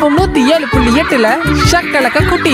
FM நூத்தி ஏழு புள்ளி எட்டுல ஷக்கலக்க குட்டி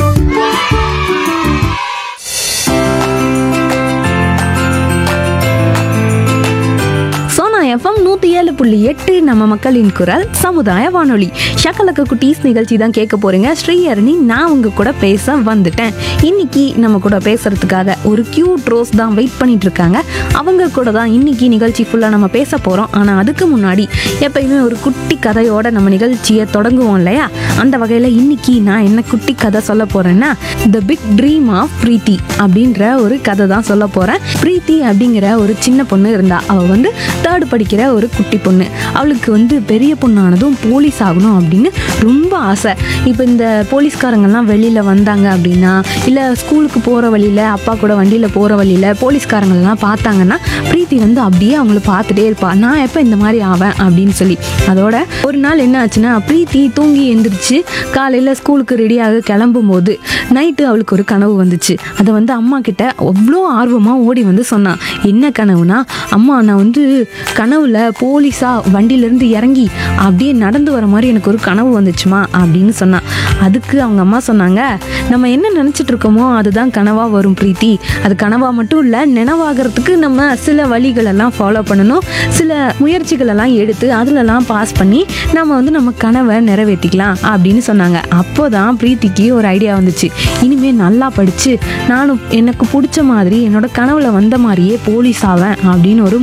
சோனா எஃப்எம் நூற்றி ஏழு புள்ளி எட்டு நம்ம மக்களின் குரல் சமுதாய வானொலி ஷக்கலக்க குட்டீஸ் நிகழ்ச்சி தான் கேட்க போறீங்க ஸ்ரீஹரணி நான் உங்க கூட பேச வந்துட்டேன் இன்னைக்கு நம்ம கூட பேசுறதுக்காக ஒரு கியூட் ரோஸ் தான் வெயிட் பண்ணிட்டு இருக்காங்க அவங்க கூட தான் இன்னைக்கு நிகழ்ச்சி ஃபுல்லாக நம்ம பேச போகிறோம் ஆனால் அதுக்கு முன்னாடி எப்பயுமே ஒரு குட்டி கதையோட நம்ம நிகழ்ச்சியை தொடங்குவோம் இல்லையா அந்த வகையில் இன்னைக்கு நான் என்ன குட்டி கதை சொல்ல போறேன்னா the big dream of Preethi அப்படின்ற ஒரு கதை தான் சொல்ல போறேன் பிரீத்தி அப்படிங்கிற ஒரு சின்ன பொண்ணு இருந்தா அவ வந்து தேர்டு படிக்கிற ஒரு குட்டி பொண்ணு அவளுக்கு வந்து பெரிய பொண்ணானதும் போலீஸ் ஆகணும் அப்படின்னு ரொம்ப ஆசை இப்போ இந்த போலீஸ்காரங்கெல்லாம் வெளியில வந்தாங்க அப்படின்னா இல்லை ஸ்கூலுக்கு போகிற வழியில அப்பா கூட வண்டியில் போகிற வழியில போலீஸ்காரங்கெல்லாம் பார்த்தாங்கன்னா பிரீத்தி வந்து அப்படியே அவங்கள பார்த்துட்டே இருப்பா நான் எப்போ இந்த மாதிரி ஆவேன் அப்படின்னு சொல்லி அதோட ஒரு நாள் என்ன ஆச்சுன்னா பிரீத்தி தூங்கி எந்திரிச்சு காலையில் ஸ்கூலுக்கு ரெடியாக கிளம்பும் போது நைட்டு அவளுக்கு ஒரு கனவு வந்துச்சு அதை வந்து அம்மா கிட்ட அவ்வளோ ஆர்வமாக ஓடி வந்து சொன்னான் என்ன கனவுனா அம்மா நான் வந்து கனவுல போலீஸா வண்டியிலேருந்து இறங்கி அப்படியே நடந்து வர மாதிரி எனக்கு ஒரு கனவு வந்துச்சுமா அப்படின்னு சொன்னான் அதுக்கு அவங்க அம்மா சொன்னாங்க நம்ம என்ன நினச்சிட்டு இருக்கோமோ அதுதான் கனவாக வரும் பிரீத்தி அது கனவாக மட்டும் இல்லை நினைவாகிறதுக்கு நம்ம சில வழிகளெல்லாம் ஃபாலோ பண்ணணும் சில முயற்சிகளெல்லாம் எடுத்து அதிலெல்லாம் பாஸ் பண்ணி நம்ம வந்து நம்ம கனவை நிறைவேற்றிக்கலாம் அப்படின்னு சொன்னாங்க அப்போ தான் பிரீத்திக்கு ஒரு ஐடியா வந்துச்சு இனிமேல் நல்லா படித்து நானும் எனக்கு பிடிச்ச மாதிரி என்னோட கனவுல வந்த மாதிரியே போலீஸ் ஆவேன் அப்படின்னு ஒரு